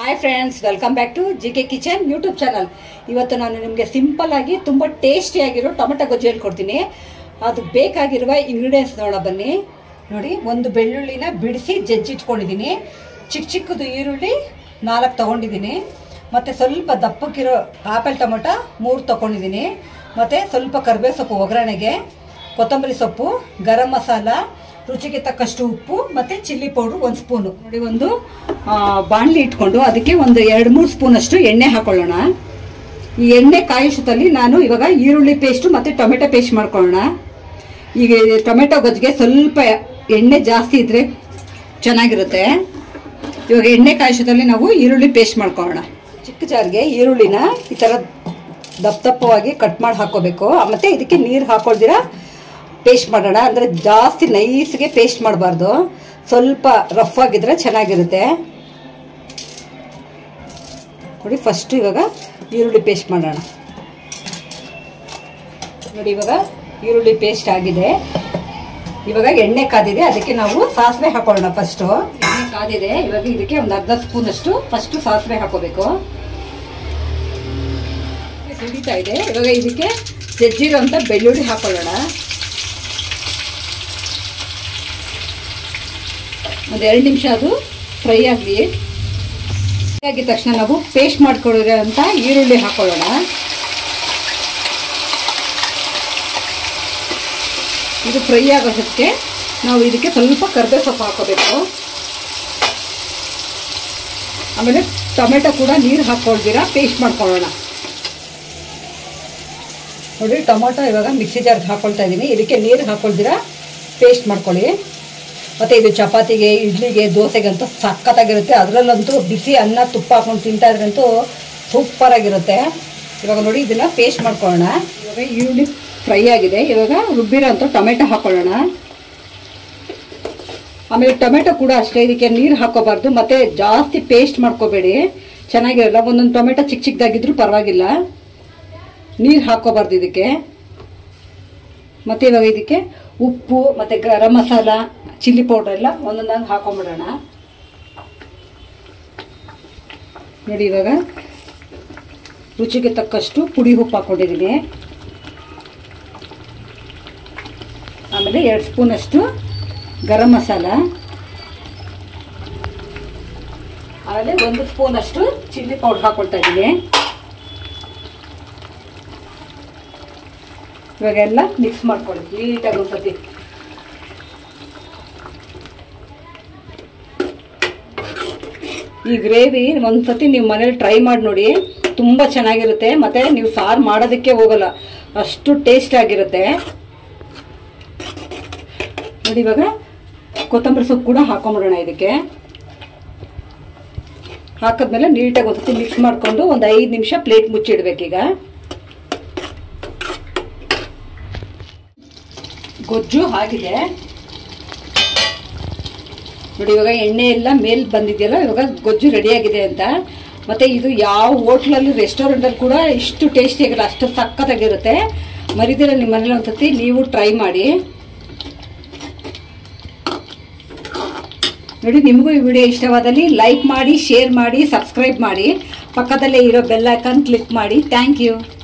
hi friends welcome back to G K kitchen YouTube channel ಇವತ್ತು ನಾನು ನಿಮಗೆ simple ಆಗಿ ತುಂಬ ಟೇಸ್ಟಿಯಾಗಿರೋ ಟೊಮೆಟೊ ಗೊಜ್ಜು ಹೇಳ್ಕೊಡ್ತೀನಿ ಅದು ಬೇಕಾಗಿರುವ ಇಂಗ್ರೀಡಿಯೆಂಟ್ಸ್ ನೋಡ ಬನ್ನಿ ನೋಡಿ ಒಂದು ಬೆಳ್ಳುಳ್ಳಿನ ಬಿಡಿಸಿ ಜಜ್ಜಿಟ್ಕೊಂಡಿದ್ದೀನಿ ಚಿಕ್ಕ ಚಿಕ್ಕದು ಈರುಳ್ಳಿ ನಾಲ್ಕು ತೊಗೊಂಡಿದ್ದೀನಿ ಮತ್ತು ಸ್ವಲ್ಪ ದಪ್ಪಕ್ಕಿರೋ ಆಪಲ್ ಟೊಮೆಟೊ ಮೂರು ತೊಗೊಂಡಿದ್ದೀನಿ ಮತ್ತು ಸ್ವಲ್ಪ ಕರಿಬೇವು ಸೊಪ್ಪು ಒಗ್ಗರಣೆಗೆ ಕೊತ್ತಂಬರಿ ಸೊಪ್ಪು ಗರಂ ಮಸಾಲ ರುಚಿಗೆ ತಕ್ಕಷ್ಟು ಉಪ್ಪು ಮತ್ತು ಚಿಲ್ಲಿ ಪೌಡ್ರು ಒಂದು ಸ್ಪೂನು ನೋಡಿ ಒಂದು ಆ, ಬಾಣಲಿ ಇಟ್ಕೊಂಡು ಅದಕ್ಕೆ ಒಂದು ಎರಡು ಮೂರು ಸ್ಪೂನಷ್ಟು ಎಣ್ಣೆ ಹಾಕೊಳ್ಳೋಣ ಈ ಎಣ್ಣೆ ಕಾಯಿಸೋದಲ್ಲಿ ನಾನು ಇವಾಗ ಈರುಳ್ಳಿ ಪೇಸ್ಟು ಮತ್ತು ಟೊಮೆಟೊ ಪೇಸ್ಟ್ ಮಾಡ್ಕೊಳ್ಳೋಣ ಈಗ ಈ ಟೊಮೆಟೊ ಗೊಜ್ಜಿಗೆ ಸ್ವಲ್ಪ ಎಣ್ಣೆ ಜಾಸ್ತಿ ಇದ್ದರೆ ಚೆನ್ನಾಗಿರುತ್ತೆ ಇವಾಗ ಎಣ್ಣೆ ಕಾಯಿಸೋದಲ್ಲಿ ನಾವು ಈರುಳ್ಳಿ ಪೇಸ್ಟ್ ಮಾಡ್ಕೊಳ್ಳೋಣ ಚಿಕ್ಕ ಜಾರ್ಗೆ ಈರುಳ್ಳಿನ ಈ ಥರ ದಪ್ಪ ದಪ್ಪವಾಗಿ ಕಟ್ ಮಾಡಿ ಹಾಕೋಬೇಕು ಮತ್ತು ಇದಕ್ಕೆ ನೀರು ಹಾಕೊಳ್ದಿರ ಪೇಸ್ಟ್ ಮಾಡೋಣ ಅಂದರೆ ಜಾಸ್ತಿ ನೈಸ್ಗೆ ಪೇಸ್ಟ್ ಮಾಡಬಾರ್ದು ಸ್ವಲ್ಪ ರಫ್ ಆಗಿದ್ರೆ ಚೆನ್ನಾಗಿರುತ್ತೆ ನೋಡಿ ಫಸ್ಟ್ ಇವಾಗ ಈರುಳ್ಳಿ ಪೇಸ್ಟ್ ಮಾಡೋಣ ನೋಡಿ ಇವಾಗ ಈರುಳ್ಳಿ ಪೇಸ್ಟ್ ಆಗಿದೆ ಇವಾಗ ಎಣ್ಣೆ ಕಾದಿದೆ ಅದಕ್ಕೆ ನಾವು ಸಾಸಿವೆ ಹಾಕೊಳ್ಳೋಣ ಫಸ್ಟು ಎಣ್ಣೆ ಕಾದಿದೆ ಇವಾಗ ಇದಕ್ಕೆ ಒಂದು ಅರ್ಧ ಸ್ಪೂನ್ ಅಷ್ಟು ಫಸ್ಟ್ ಸಾಸಿವೆ ಹಾಕೋಬೇಕು ಸಿಡಿತಾ ಇದೆ ಇವಾಗ ಇದಕ್ಕೆ ಜಜ್ಜಿರೋ ಅಂತ ಬೆಳ್ಳುಳ್ಳಿ ಹಾಕೊಳ್ಳೋಣ ಒಂದು ಎರಡು ನಿಮಿಷ ಅದು ಫ್ರೈ ಆಗಲಿ ಆಗಿದ ತಕ್ಷಣ ನಾವು ಪೇಸ್ಟ್ ಮಾಡ್ಕೊಂಡಿರೋ ಅಂತ ಈರುಳ್ಳಿ ಹಾಕೊಳ್ಳೋಣ ಇದು ಫ್ರೈ ಆಗೋದಕ್ಕೆ ನಾವು ಇದಕ್ಕೆ ಸ್ವಲ್ಪ ಕರ್ಬೇವು ಸೊಪ್ಪು ಹಾಕೋಬೇಕು ಆಮೇಲೆ ಟೊಮೆಟೊ ಕೂಡ ನೀರು ಹಾಕೊಳ್ದಿರ ಪೇಸ್ಟ್ ಮಾಡ್ಕೊಳ್ಳೋಣ ನೋಡಿ ಟೊಮೊಟೊ ಇವಾಗ ಮಿಕ್ಸಿ ಜಾರ್ಗೆ ಹಾಕೊಳ್ತಾ ಇದ್ದೀನಿ ಇದಕ್ಕೆ ನೀರು ಹಾಕೊಳ್ದಿರ ಪೇಸ್ಟ್ ಮಾಡ್ಕೊಳ್ಳಿ ಮತ್ತು ಇದು ಚಪಾತಿಗೆ ಇಡ್ಲಿಗೆ ದೋಸೆಗಂತೂ ಸಖತ್ತಾಗಿರುತ್ತೆ ಅದರಲ್ಲಂತೂ ಬಿಸಿ ಅನ್ನ ತುಪ್ಪ ಹಾಕೊಂಡು ತಿಂತಾ ಇದ್ರಂತೂ ಸೂಪರಾಗಿರುತ್ತೆ ಇವಾಗ ನೋಡಿ ಇದನ್ನು ಪೇಸ್ಟ್ ಮಾಡ್ಕೊಳ್ಳೋಣ ಇವಾಗ ಈರುಳ್ಳಿ ಫ್ರೈ ಆಗಿದೆ ಇವಾಗ ರುಬ್ಬಿರೋ ಅಂತ ಟೊಮೆಟೊ ಹಾಕೊಳ್ಳೋಣ ಆಮೇಲೆ ಟೊಮೆಟೊ ಕೂಡ ಅಷ್ಟೇ ಇದಕ್ಕೆ ನೀರು ಹಾಕೋಬಾರ್ದು ಮತ್ತು ಜಾಸ್ತಿ ಪೇಸ್ಟ್ ಮಾಡ್ಕೋಬೇಡಿ ಚೆನ್ನಾಗಿರಲ್ಲ ಒಂದೊಂದು ಟೊಮೆಟೊ ಚಿಕ್ಕ ಚಿಕ್ಕದಾಗಿದ್ರೂ ಪರವಾಗಿಲ್ಲ ನೀರು ಹಾಕೋಬಾರ್ದು ಇದಕ್ಕೆ ಮತ್ತು ಇವಾಗ ಇದಕ್ಕೆ ಉಪ್ಪು ಮತ್ತು ಗರಂ ಮಸಾಲ ಚಿಲ್ಲಿ ಪೌಡರ್ ಎಲ್ಲ ಒಂದೊಂದಾಗಿ ಹಾಕೊಂಬಿಡೋಣ ನೋಡಿ ಇವಾಗ ರುಚಿಗೆ ತಕ್ಕಷ್ಟು ಪುಡಿ ಉಪ್ಪು ಹಾಕ್ಕೊಂಡಿದ್ದೀನಿ ಆಮೇಲೆ ಎರಡು ಸ್ಪೂನಷ್ಟು ಗರಂ ಮಸಾಲ ಆಮೇಲೆ ಒಂದು ಸ್ಪೂನಷ್ಟು ಚಿಲ್ಲಿ ಪೌಡರ್ ಹಾಕ್ಕೊಳ್ತಾ ಇದ್ದೀನಿ ಇವಾಗೆಲ್ಲ ಮಿಕ್ಸ್ ಮಾಡ್ಕೊಳ್ಳಿ ನೀಟಾಗಿ ಒಂದ್ಸತಿ ಈ ಗ್ರೇವಿ ಒಂದ್ಸತಿ ನೀವು ಮನೇಲಿ ಟ್ರೈ ಮಾಡಿ ನೋಡಿ ತುಂಬ ಚೆನ್ನಾಗಿರುತ್ತೆ ಮತ್ತು ನೀವು ಸಾರು ಮಾಡೋದಕ್ಕೆ ಹೋಗಲ್ಲ ಅಷ್ಟು ಟೇಸ್ಟ್ ಆಗಿರುತ್ತೆ ನೋಡಿ ಇವಾಗ ಕೊತ್ತಂಬರಿ ಸೊಪ್ಪು ಕೂಡ ಹಾಕೊಂಬಿಡೋಣ ಇದಕ್ಕೆ ಹಾಕಿದ್ಮೇಲೆ ನೀಟಾಗಿ ಒಂದ್ಸತಿ ಮಿಕ್ಸ್ ಮಾಡಿಕೊಂಡು ಒಂದು ಐದು ನಿಮಿಷ ಪ್ಲೇಟ್ ಮುಚ್ಚಿಡ್ಬೇಕೀಗ ಗೊಜ್ಜು ಆಗಿದೆ ನೋಡಿ ಇವಾಗ ಎಣ್ಣೆ ಎಲ್ಲ ಮೇಲ್ ಬಂದಿದೆಯಲ್ಲ ಇವಾಗ ಗೊಜ್ಜು ರೆಡಿಯಾಗಿದೆ ಅಂತ ಮತ್ತೆ ಇದು ಯಾವ ಹೋಟ್ಲಲ್ಲಿ ರೆಸ್ಟೋರೆಂಟಲ್ಲಿ ಕೂಡ ಇಷ್ಟು ಟೇಸ್ಟಿ ಆಗಿಲ್ಲ ಅಷ್ಟು ಸಕ್ಕತ್ತಾಗಿರುತ್ತೆ ಮರಿದಿರ ನಿಮ್ಮ ಮನೇಲಿ ಒಂದ್ಸತಿ ನೀವು ಟ್ರೈ ಮಾಡಿ ನೋಡಿ ನಿಮಗೂ ಈ ವಿಡಿಯೋ ಇಷ್ಟವಾದಲ್ಲಿ ಲೈಕ್ ಮಾಡಿ ಶೇರ್ ಮಾಡಿ ಸಬ್ಸ್ಕ್ರೈಬ್ ಮಾಡಿ ಪಕ್ಕದಲ್ಲೇ ಇರೋ ಬೆಲ್ ಐಕಾನ್ ಕ್ಲಿಕ್ ಮಾಡಿ ಥ್ಯಾಂಕ್ ಯು